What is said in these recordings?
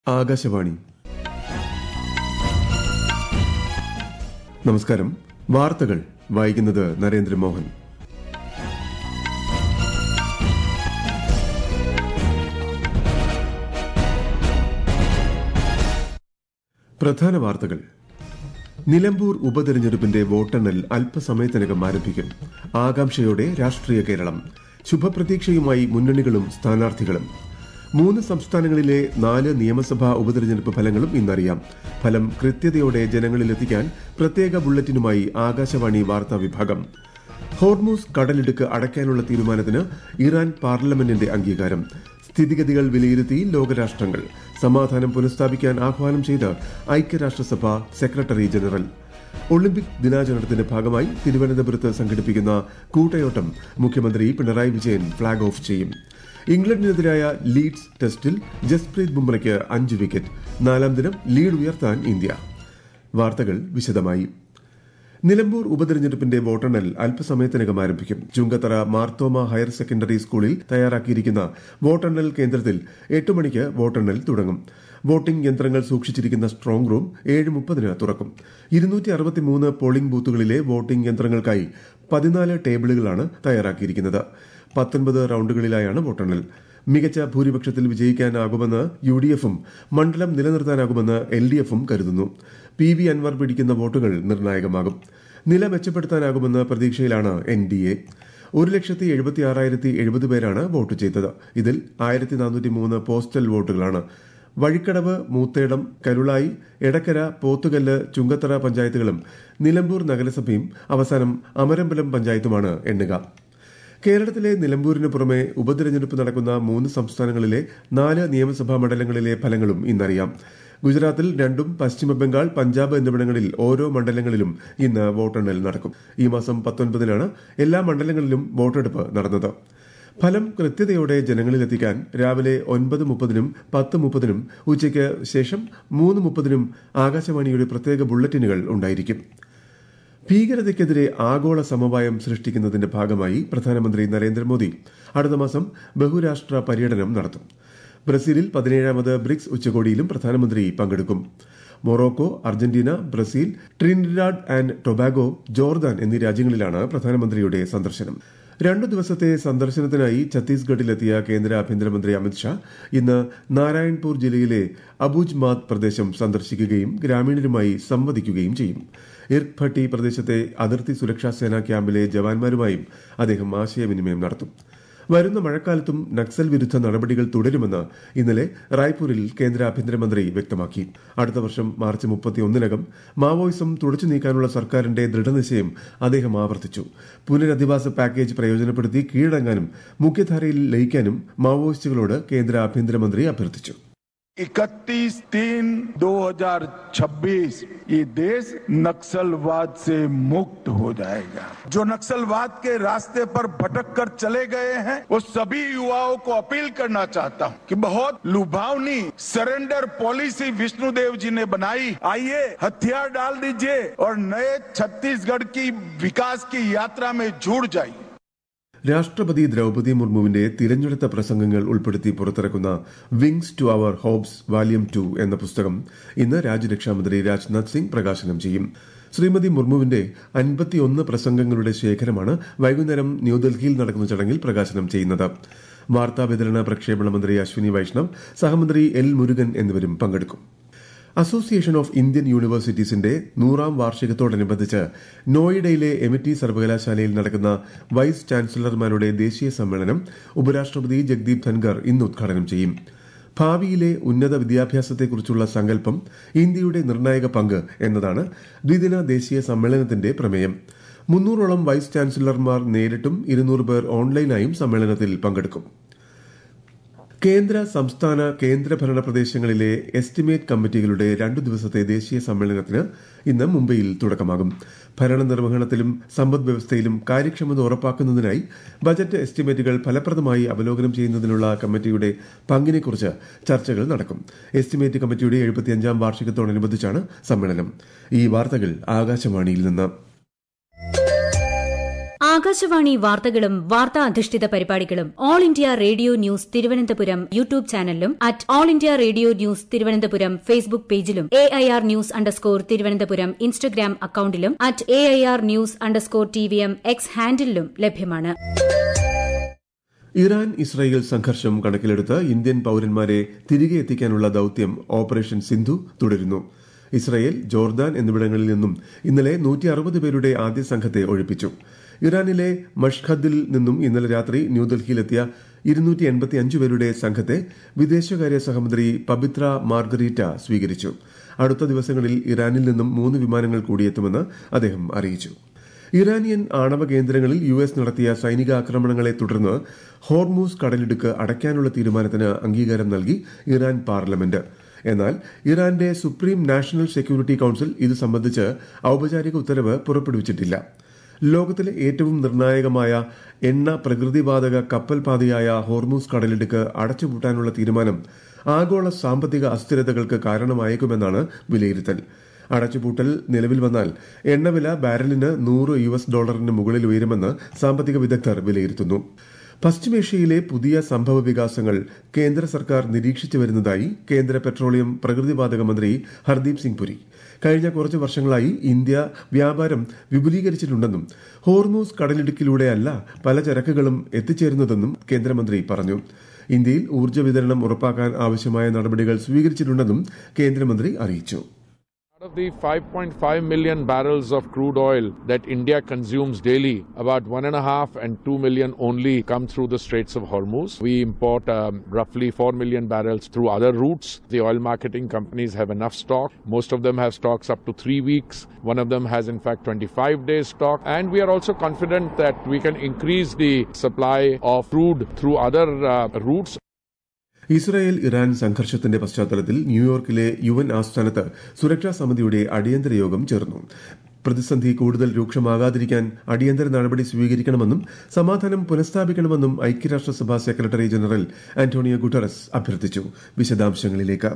ആകാശവാണി നമസ്കാരം വാർത്തകൾ വായിക്കുന്നത് നരേന്ദ്രമോഹൻ പ്രധാന വാർത്തകൾ നിലമ്പൂർ ഉപതെരഞ്ഞെടുപ്പിന്റെ വോട്ടെണ്ണൽ അല്പസമയത്തിനകം ആരംഭിക്കും ആകാംക്ഷയോടെ രാഷ്ട്രീയ കേരളം ശുഭപ്രതീക്ഷയുമായി മുന്നണികളും സ്ഥാനാർത്ഥികളും മൂന്ന് സംസ്ഥാനങ്ങളിലെ നാല് നിയമസഭാ ഉപതെരഞ്ഞെടുപ്പ് ഫലങ്ങളും ഇന്നറിയാം ഫലം കൃത്യതയോടെ ജനങ്ങളിലെത്തിക്കാൻ പ്രത്യേക ബുള്ളറ്റിനുമായി ആകാശവാണി വാർത്താ വിഭാഗം ഹോർമൂസ് കടലിടുക്ക് അടയ്ക്കാനുള്ള തീരുമാനത്തിന് ഇറാൻ പാർലമെന്റിന്റെ അംഗീകാരം സ്ഥിതിഗതികൾ വിലയിരുത്തി ലോകരാഷ്ട്രങ്ങൾ സമാധാനം പുനഃസ്ഥാപിക്കാൻ ആഹ്വാനം ചെയ്ത് ഐക്യരാഷ്ട്രസഭ സെക്രട്ടറി ജനറൽ ഒളിമ്പിക് ദിനാചരണത്തിന്റെ ഭാഗമായി തിരുവനന്തപുരത്ത് സംഘടിപ്പിക്കുന്ന കൂട്ടയോട്ടം മുഖ്യമന്ത്രി പിണറായി വിജയൻ ഫ്ളാഗ് ഓഫ് ചെയ്യും ഇംഗ്ലണ്ടിനെതിരായ ലീഡ്സ് ടെസ്റ്റിൽ ജസ്പ്രീത് ബുംറയ്ക്ക് അഞ്ച് വിക്കറ്റ് നാലാം ദിനം ലീഡ് ഉയർത്താൻ ഇന്ത്യ വാർത്തകൾ വിശദമായി നിലമ്പൂർ ഉപതെരഞ്ഞെടുപ്പിന്റെ വോട്ടെണ്ണൽ അല്പസമയത്തിനകം ആരംഭിക്കും ചുങ്കത്തറ മാർത്തോമ ഹയർ സെക്കൻഡറി സ്കൂളിൽ തയ്യാറാക്കിയിരിക്കുന്ന വോട്ടെണ്ണൽ കേന്ദ്രത്തിൽ എട്ട് മണിക്ക് വോട്ടെണ്ണൽ തുടങ്ങും വോട്ടിംഗ് യന്ത്രങ്ങൾ സൂക്ഷിച്ചിരിക്കുന്ന സ്ട്രോങ് റൂം ഏഴ് മുപ്പതിന് തുറക്കും ഇരുന്നൂറ്റി അറുപത്തിമൂന്ന് പോളിംഗ് ബൂത്തുകളിലെ വോട്ടിംഗ് യന്ത്രങ്ങൾക്കായി പതിനാല് ടേബിളുകളാണ് തയ്യാറാക്കിയിരിക്കുന്നത് പത്തൊൻപത് റൌണ്ടുകളിലായാണ് വോട്ടെണ്ണൽ മികച്ച ഭൂരിപക്ഷത്തിൽ വിജയിക്കാനാകുമെന്ന് യു ഡി എഫും മണ്ഡലം നിലനിർത്താനാകുമെന്ന് എൽ ഡി എഫും കരുതുന്നു പി വി അൻവർ പിടിക്കുന്ന വോട്ടുകൾ നിർണായകമാകും നില മെച്ചപ്പെടുത്താനാകുമെന്ന പ്രതീക്ഷയിലാണ് എൻ ഡി എ ഒരു ലക്ഷത്തി എഴുപത്തി ആറായിരത്തി എഴുപത് പേരാണ് വോട്ട് ചെയ്തത് ഇതിൽ ആയിരത്തി നാനൂറ്റി മൂന്ന് പോസ്റ്റൽ വോട്ടുകളാണ് വഴിക്കടവ് മൂത്തേടം കരുളായി എടക്കര പോത്തുകല്ല് ചുങ്കത്തറ പഞ്ചായത്തുകളും നിലമ്പൂർ നഗരസഭയും അവസാനം അമരമ്പലം പഞ്ചായത്തുമാണ് എണ്ണുക കേരളത്തിലെ നിലമ്പൂരിന് പുറമെ ഉപതെരഞ്ഞെടുപ്പ് നടക്കുന്ന മൂന്ന് സംസ്ഥാനങ്ങളിലെ നാല് നിയമസഭാ മണ്ഡലങ്ങളിലെ ഫലങ്ങളും ഇന്നറിയാം ഗുജറാത്തിൽ രണ്ടും പശ്ചിമബംഗാൾ പഞ്ചാബ് എന്നിവിടങ്ങളിൽ ഓരോ മണ്ഡലങ്ങളിലും ഇന്ന് വോട്ടെണ്ണൽ നടക്കും ഈ മാസം പത്തൊൻപതിനാണ് എല്ലാ മണ്ഡലങ്ങളിലും വോട്ടെടുപ്പ് നടന്നത് ഫലം കൃത്യതയോടെ ജനങ്ങളിലെത്തിക്കാൻ രാവിലെ ഒൻപത് മുപ്പതിനും പത്ത് മുപ്പതിനും ഉച്ചയ്ക്ക് ശേഷം മൂന്ന് മുപ്പതിനും ആകാശവാണിയുടെ പ്രത്യേക ബുള്ളറ്റിനുകൾ ഉണ്ടായിരിക്കും ഭീകരതയ്ക്കെതിരെ ആഗോള സമവായം സൃഷ്ടിക്കുന്നതിന്റെ ഭാഗമായി പ്രധാനമന്ത്രി നരേന്ദ്രമോദി അടുത്ത മാസം ബഹുരാഷ്ട്ര പര്യടനം നടത്തും ബ്രസീലിൽ പതിനേഴാമത് ബ്രിക്സ് ഉച്ചകോടിയിലും പ്രധാനമന്ത്രി പങ്കെടുക്കും Morocco Argentina Brazil Trinidad and Tobago Jordan എന്നീ രാജ്യങ്ങളിലാണ് പ്രധാനമന്ത്രിയുടെ സന്ദർശനം രണ്ടു ദിവസത്തെ സന്ദർശനത്തിനായി ഛത്തീസ്ഗഡിലെത്തിയ കേന്ദ്ര ആഭ്യന്തരമന്ത്രി അമിത്ഷാ ഇന്ന് നാരായൺപൂർ ജില്ലയിലെ അബുജ്മാത് പ്രദേശം സന്ദർശിക്കുകയും ഗ്രാമീണരുമായി സംവദിക്കുകയും ചെയ്യും ഇർക്ക് ഭട്ടി പ്രദേശത്തെ അതിർത്തി സുരക്ഷാ സേനാ ക്യാമ്പിലെ ജവാന്മാരുമായും അദ്ദേഹം ആശയവിനിമയം നടത്തും വരുന്ന മഴക്കാലത്തും നക്സൽ വിരുദ്ധ നടപടികൾ തുടരുമെന്ന് ഇന്നലെ റായ്പൂരിൽ കേന്ദ്ര ആഭ്യന്തരമന്ത്രി വ്യക്തമാക്കി അടുത്ത വർഷം മാർച്ച് മുപ്പത്തിയൊന്നിനകം മാവോയിസം തുടച്ചു നീക്കാനുള്ള സർക്കാരിന്റെ ദൃഢനിശ്ചയം അദ്ദേഹം ആവർത്തിച്ചു പുനരധിവാസ പാക്കേജ് പ്രയോജനപ്പെടുത്തി കീഴടങ്ങാനും മുഖ്യധാരയിൽ ലയിക്കാനും മാവോയിസ്റ്റുകളോട് കേന്ദ്ര ആഭ്യന്തരമന്ത്രി അഭ്യർത്ഥിച്ചു 31 तीन 2026 ये देश नक्सलवाद से मुक्त हो जाएगा जो नक्सलवाद के रास्ते पर भटक कर चले गए हैं वो सभी युवाओं को अपील करना चाहता हूं कि बहुत लुभावनी सरेंडर पॉलिसी विष्णुदेव जी ने बनाई आइए हथियार डाल दीजिए और नए छत्तीसगढ़ की विकास की यात्रा में जुड़ जाइए രാഷ്ട്രപതി ദ്രൌപതി മുർമുവിന്റെ തിരഞ്ഞെടുത്ത പ്രസംഗങ്ങൾ ഉൾപ്പെടുത്തി പുറത്തിറക്കുന്ന wings to our hopes volume two എന്ന പുസ്തകം ഇന്ന് രാജ്യരക്ഷാമന്ത്രി രാജ്നാഥ് സിംഗ് പ്രകാശനം ചെയ്യും ശ്രീമതി മുർമുവിന്റെ അൻപത്തിയൊന്ന് പ്രസംഗങ്ങളുടെ ശേഖരമാണ് വൈകുന്നേരം ന്യൂഡൽഹിയിൽ നടക്കുന്ന ചടങ്ങിൽ പ്രകാശനം ചെയ്യുന്നത് വാർത്താ വിതരണ പ്രക്ഷേപണ മന്ത്രി അശ്വിനി വൈഷ്ണവ് സഹമന്ത്രി എൽ മുരുകൻ എന്നിവരും പങ്കെടുക്കും അസോസിയേഷൻ ഓഫ് ഇന്ത്യൻ യൂണിവേഴ്സിറ്റീസിന്റെ നൂറാം വാർഷികത്തോടനുബന്ധിച്ച് നോയിഡയിലെ എമിറ്റി സർവകലാശാലയിൽ നടക്കുന്ന വൈസ് ചാൻസലർമാരുടെ ദേശീയ സമ്മേളനം ഉപരാഷ്ട്രപതി ജഗ്ദീപ് ധൻഖർ ഇന്ന് ഉദ്ഘാടനം ചെയ്യും ഭാവിയിലെ ഉന്നത വിദ്യാഭ്യാസത്തെക്കുറിച്ചുള്ള സങ്കല്പം ഇന്ത്യയുടെ നിർണായക പങ്ക് എന്നതാണ് ദ്വിദിന ദേശീയ സമ്മേളനത്തിന്റെ പ്രമേയം മുന്നൂറോളം വൈസ് ചാൻസലർമാർ നേരിട്ടും ഇരുന്നൂറ് പേർ ഓൺലൈനായും സമ്മേളനത്തിൽ പങ്കെടുക്കും കേന്ദ്ര സംസ്ഥാന കേന്ദ്രഭരണ പ്രദേശങ്ങളിലെ എസ്റ്റിമേറ്റ് കമ്മിറ്റികളുടെ രണ്ടു ദിവസത്തെ ദേശീയ സമ്മേളനത്തിന് ഇന്ന് മുംബൈയിൽ തുടക്കമാകും ഭരണ നിർവഹണത്തിലും സമ്പദ് വ്യവസ്ഥയിലും കാര്യക്ഷമത ഉറപ്പാക്കുന്നതിനായി ബജറ്റ് എസ്റ്റിമേറ്റുകൾ ഫലപ്രദമായി അവലോകനം ചെയ്യുന്നതിനുള്ള കമ്മിറ്റിയുടെ പങ്കിനെക്കുറിച്ച് ചർച്ചകൾ നടക്കും എസ്റ്റിമേറ്റ് കമ്മിറ്റിയുടെ എഴുപത്തിയഞ്ചാം വാർഷികത്തോടനുബന്ധിച്ചാണ് സമ്മേളനം ഈ വാർത്തകൾ ആകാശവാണിയിൽ നിന്ന് ആകാശവാണി വാർത്തകളും വാർത്താ അധിഷ്ഠിത പരിപാടികളും All India Radio News Thiruvananthapuram YouTube ചാനലിലും at All India Radio News Thiruvananthapuram Facebook പേജിലും A I R news underscore Thiruvananthapuram Instagram അക്കൌണ്ടിലും at A I R news underscore T V M X ഹാൻഡിലും ലഭ്യമാണ് ഇറാൻ ഇസ്രായേൽ സംഘർഷം കണക്കിലെടുത്ത് ഇന്ത്യൻ പൌരന്മാരെ തിരികെ എത്തിക്കാനുള്ള ദൌത്യം ഓപ്പറേഷൻ സിന്ധു തുടരുന്നു ഇസ്രായേൽ ജോർദാൻ എന്നിവിടങ്ങളിൽ നിന്നും ഇന്നലെ നൂറ്റി അറുപത് പേരുടെ ആദ്യ സംഘത്തെ ഒഴിപ്പിച്ചു ഇറാനിലെ മഷ്ഖദിൽ നിന്നും ഇന്നലെ രാത്രി ന്യൂഡൽഹിയിലെത്തിയ ഇരുന്നൂറ്റി എൺപത്തി അഞ്ച് പേരുടെ സംഘത്തെ വിദേശകാര്യ സഹമന്ത്രി പബിത്ര മാർഗരീറ്റ സ്വീകരിച്ചു അടുത്ത ദിവസങ്ങളിൽ ഇറാനിൽ നിന്നും മൂന്ന് വിമാനങ്ങൾ കൂടിയെത്തുമെന്ന് അദ്ദേഹം അറിയിച്ചു ഇറാനിയൻ ആണവ കേന്ദ്രങ്ങളിൽ യു എസ് നടത്തിയ സൈനിക ആക്രമണങ്ങളെ തുടർന്ന് ഹോർമൂസ് കടലിടുക്ക് അടയ്ക്കാനുള്ള തീരുമാനത്തിന് അംഗീകാരം നൽകി ഇറാൻ പാർലമെന്റ് എന്നാൽ ഇറാന്റെ സുപ്രീം നാഷണൽ സെക്യൂരിറ്റി കൌൺസിൽ ഇത് സംബന്ധിച്ച് ഔപചാരിക ഉത്തരവ് പുറപ്പെടുവിച്ചിട്ടില്ല ലോകത്തിലെ ഏറ്റവും നിർണായകമായ എണ്ണ പ്രകൃതിവാതക കപ്പൽ പാതയായ ഹോർമൂസ് കടലിടുക്ക് അടച്ചുപൂട്ടാനുള്ള തീരുമാനം ആഗോള സാമ്പത്തിക അസ്ഥിരതകൾക്ക് കാരണമായേക്കുമെന്നാണ് വിലയിരുത്തൽ അടച്ചുപൂട്ടൽ നിലവിൽ വന്നാൽ എണ്ണവില ബാരലിന് നൂറ് യു എസ് ഡോളറിന് മുകളിൽ ഉയരുമെന്ന് സാമ്പത്തിക വിദഗ്ധർ വിലയിരുത്തുന്നു പശ്ചിമേഷ്യയിലെ പുതിയ സംഭവ വികാസങ്ങൾ കേന്ദ്ര സർക്കാർ നിരീക്ഷിച്ചു വരുന്നതായി കേന്ദ്ര പെട്രോളിയം പ്രകൃതിവാതക മന്ത്രി ഹർദീപ് സിംഗ് പുരി കഴിഞ്ഞ കുറച്ച് വർഷങ്ങളായി ഇന്ത്യ വ്യാപാരം വിപുലീകരിച്ചിട്ടുണ്ടെന്നും ഹോർമൂസ് കടലിടുക്കിലൂടെയല്ല പല ചരക്കുകളും എത്തിച്ചേരുന്നതെന്നും കേന്ദ്രമന്ത്രി പറഞ്ഞു ഇന്ത്യയിൽ ഊർജ്ജ വിതരണം ഉറപ്പാക്കാൻ ആവശ്യമായ നടപടികൾ സ്വീകരിച്ചിട്ടുണ്ടെന്നും കേന്ദ്രമന്ത്രി അറിയിച്ചു Out of the 5.5 million barrels of crude oil that India consumes daily, about one and a half and two million only come through the Straits of Hormuz. We import um, roughly 4 million barrels through other routes. The oil marketing companies have enough stock. Most of them have stocks up to three weeks. One of them has, in fact, 25 days stock. And we are also confident that we can increase the supply of crude through other uh, routes. Israel Iran സംഘർഷത്തിന്റെ പശ്ചാത്തലത്തിൽ ന്യൂയോർക്കിലെ U N ആസ്ഥാനത്ത് സുരക്ഷാ സമിതിയുടെ അടിയന്തര യോഗം ചേർന്നു പ്രതിസന്ധി കൂടുതൽ രൂക്ഷമാകാതിരിക്കാൻ അടിയന്തര നടപടി സ്വീകരിക്കണമെന്നും സമാധാനം പുനഃസ്ഥാപിക്കണമെന്നും ഐക്യരാഷ്ട്രസഭാ സെക്രട്ടറി ജനറൽ ആന്റോണിയോ ഗുട്ടറസ് അഭ്യർത്ഥിച്ചു വിശദാംശങ്ങളിലേക്ക്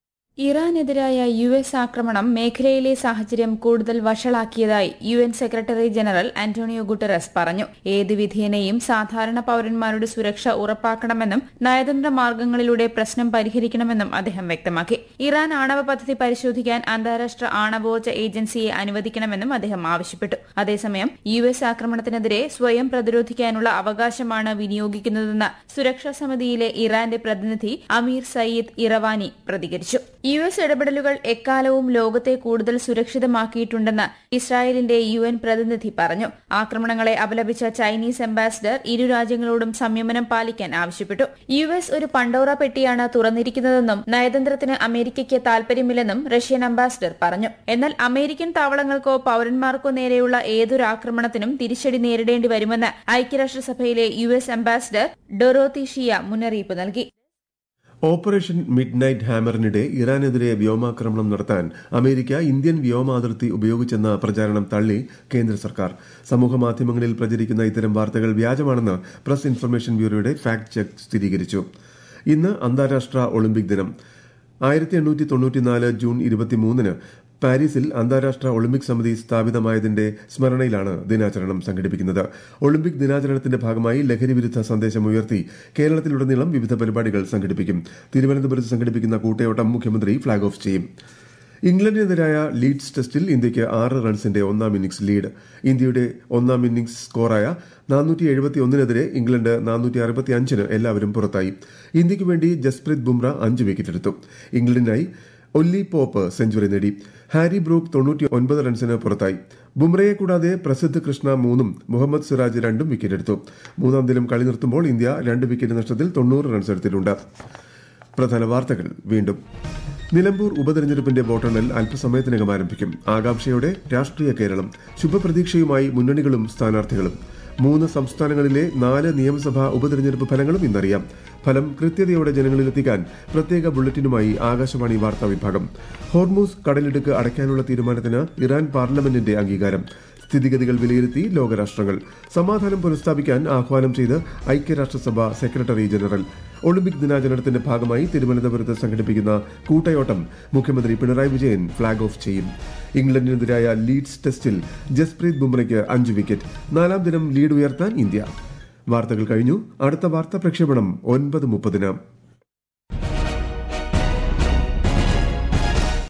ഇറാനെതിരായ യു എസ് ആക്രമണം മേഖലയിലെ സാഹചര്യം കൂടുതൽ വഷളാക്കിയതായി U N secretary general Antonio Guterres പറഞ്ഞു ഏത് വിധേനയും സാധാരണ പൌരന്മാരുടെ സുരക്ഷ ഉറപ്പാക്കണമെന്നും നയതന്ത്ര മാർഗങ്ങളിലൂടെ പ്രശ്നം പരിഹരിക്കണമെന്നും അദ്ദേഹം വ്യക്തമാക്കി ഇറാൻ ആണവ പദ്ധതി പരിശോധിക്കാൻ അന്താരാഷ്ട്ര ആണവോർജ്ജ ഏജൻസിയെ അനുവദിക്കണമെന്നും അദ്ദേഹം ആവശ്യപ്പെട്ടു അതേസമയം യു എസ് ആക്രമണത്തിനെതിരെ സ്വയം പ്രതിരോധിക്കാനുള്ള അവകാശമാണ് വിനിയോഗിക്കുന്നതെന്ന് സുരക്ഷാ സമിതിയിലെ ഇറാന്റെ പ്രതിനിധി അമീർ സയ്യിദ് ഇറവാനി പ്രതികരിച്ചു യു എസ് ഇടപെടലുകൾ എക്കാലവും ലോകത്തെ കൂടുതൽ സുരക്ഷിതമാക്കിയിട്ടുണ്ടെന്ന് ഇസ്രായേലിന്റെ യു എൻ പ്രതിനിധി പറഞ്ഞു ആക്രമണങ്ങളെ അപലപിച്ച ചൈനീസ് അംബാസിഡർ ഇരു രാജ്യങ്ങളോടും സംയമനം പാലിക്കാൻ ആവശ്യപ്പെട്ടു യു എസ് ഒരു പണ്ടോറ പെട്ടിയാണ് തുറന്നിരിക്കുന്നതെന്നും നയതന്ത്രത്തിന് അമേരിക്കയ്ക്ക് താൽപര്യമില്ലെന്നും റഷ്യൻ അംബാസിഡർ പറഞ്ഞു എന്നാൽ അമേരിക്കൻ താവളങ്ങൾക്കോ പൌരന്മാർക്കോ നേരെയുള്ള ഏതൊരു ആക്രമണത്തിനും തിരിച്ചടി നേരിടേണ്ടി വരുമെന്ന് ഐക്യരാഷ്ട്രസഭയിലെ U S ambassador Dorothy Shea മുന്നറിയിപ്പ് നൽകി ഓപ്പറേഷൻ മിഡ് നൈറ്റ് ഹാമറിനിടെ ഇറാനെതിരെ വ്യോമാക്രമണം നടത്താൻ അമേരിക്ക ഇന്ത്യൻ വ്യോമാതിർത്തി ഉപയോഗിച്ചെന്ന പ്രചാരണം തള്ളി കേന്ദ്ര സർക്കാർ സമൂഹമാധ്യമങ്ങളിൽ പ്രചരിക്കുന്ന ഇത്തരം വാർത്തകൾ വ്യാജമാണെന്ന് പ്രസ് ഇൻഫർമേഷൻ ബ്യൂറോയുടെ ഫാക്ട് ചെക്ക് സ്ഥിരീകരിച്ചു ഇന്ന് അന്താരാഷ്ട്ര ഒളിമ്പിക് ദിനം ആയിരത്തി എണ്ണൂറ്റി തൊണ്ണൂറ്റിനാല് ജൂൺ ഇരുപത്തിമൂന്നിന് പാരീസിൽ അന്താരാഷ്ട്ര ഒളിമ്പിക് സമിതി സ്ഥാപിതമായതിന്റെ സ്മരണയിലാണ് ദിനാചരണം സംഘടിപ്പിക്കുന്നത് ഒളിമ്പിക് ദിനാചരണത്തിന്റെ ഭാഗമായി ലഹരി വിരുദ്ധ സന്ദേശം ഉയർത്തി കേരളത്തിലുടനീളം വിവിധ പരിപാടികൾ സംഘടിപ്പിക്കും തിരുവനന്തപുരത്ത് സംഘടിപ്പിക്കുന്ന കൂട്ടയോട്ടം മുഖ്യമന്ത്രി ഫ്ളാഗ് ഓഫ് ചെയ്യും ഇംഗ്ലണ്ടിനെതിരായ ലീഡ്സ് ടെസ്റ്റിൽ ഇന്ത്യയ്ക്ക് ആറ് റൺസിന്റെ ഒന്നാം ഇന്നിംഗ്സ് ലീഡ് ഇന്ത്യയുടെ ഒന്നാം ഇന്നിംഗ്സ് സ്കോറായ നാനൂറ്റി എഴുപത്തി ഒന്നിനെതിരെ ഇംഗ്ലണ്ട് നാനൂറ്റി അറുപത്തി അഞ്ചിന് എല്ലാവരും പുറത്തായി ഇന്ത്യയ്ക്ക് വേണ്ടി ജസ്പ്രീത് ബുംറ അഞ്ച് വിക്കറ്റെടുത്തു ഇംഗ്ലണ്ടിനായി ഒല്ലി പോപ്പ് സെഞ്ചുറി നേടി ഹാരി ബ്രൂക്ക് തൊണ്ണൂറ്റി ഒൻപത് റൺസിന് പുറത്തായി ബുംറയെ കൂടാതെ പ്രസിദ്ധ് കൃഷ്ണ മൂന്നും മുഹമ്മദ് സിറാജ് രണ്ടും വിക്കറ്റെടുത്തു മൂന്നാം ദിനം കളി നിർത്തുമ്പോൾ ഇന്ത്യ രണ്ട് വിക്കറ്റ് നഷ്ടത്തിൽ തൊണ്ണൂറ് റൺസ് എടുത്തിട്ടുണ്ട് പ്രധാന വാർത്തകൾ വീണ്ടും നിലമ്പൂർ ഉപതെരഞ്ഞെടുപ്പിന്റെ വോട്ടെണ്ണൽ അല്പസമയത്തിനകം ആരംഭിക്കും ആകാംക്ഷയോടെ രാഷ്ട്രീയ കേരളം ശുഭപ്രതീക്ഷയുമായി മുന്നണികളും സ്ഥാനാർത്ഥികളും മൂന്ന് സംസ്ഥാനങ്ങളിലെ നാല് നിയമസഭാ ഉപതെരഞ്ഞെടുപ്പ് ഫലങ്ങളും ഇന്നറിയാം ഫലം കൃത്യതയോടെ ജനങ്ങളിലെത്തിക്കാൻ പ്രത്യേക ബുള്ളറ്റിനുമായി ആകാശവാണി വാർത്താ വിഭാഗം ഹോർമൂസ് കടലിടുക്ക് അടയ്ക്കാനുള്ള തീരുമാനത്തിന് ഇറാൻ പാർലമെന്റിന്റെ അംഗീകാരം സ്ഥിതിഗതികൾ വിലയിരുത്തി ലോകരാഷ്ട്രങ്ങൾ സമാധാനം പുനഃസ്ഥാപിക്കാൻ ആഹ്വാനം ചെയ്ത് ഐക്യരാഷ്ട്രസഭ സെക്രട്ടറി ജനറൽ ഒളിമ്പിക് ദിനാചരണത്തിന്റെ ഭാഗമായി തിരുവനന്തപുരത്ത് സംഘടിപ്പിക്കുന്ന കൂട്ടയോട്ടം മുഖ്യമന്ത്രി പിണറായി വിജയൻ ഫ്ളാഗ് ഓഫ് ചെയ്യും ഇംഗ്ലണ്ടിനെതിരായ ലീഡ്സ് ടെസ്റ്റിൽ ജസ്പ്രീത് ബുംറയ്ക്ക് അഞ്ച് വിക്കറ്റ് നാലാം ദിനം ലീഡ് ഉയർത്താൻ ഇന്ത്യ വാർത്തകൾ കഴിഞ്ഞു അടുത്ത വാർത്താ പ്രക്ഷേപണം ഒൻപത് മുപ്പതിന്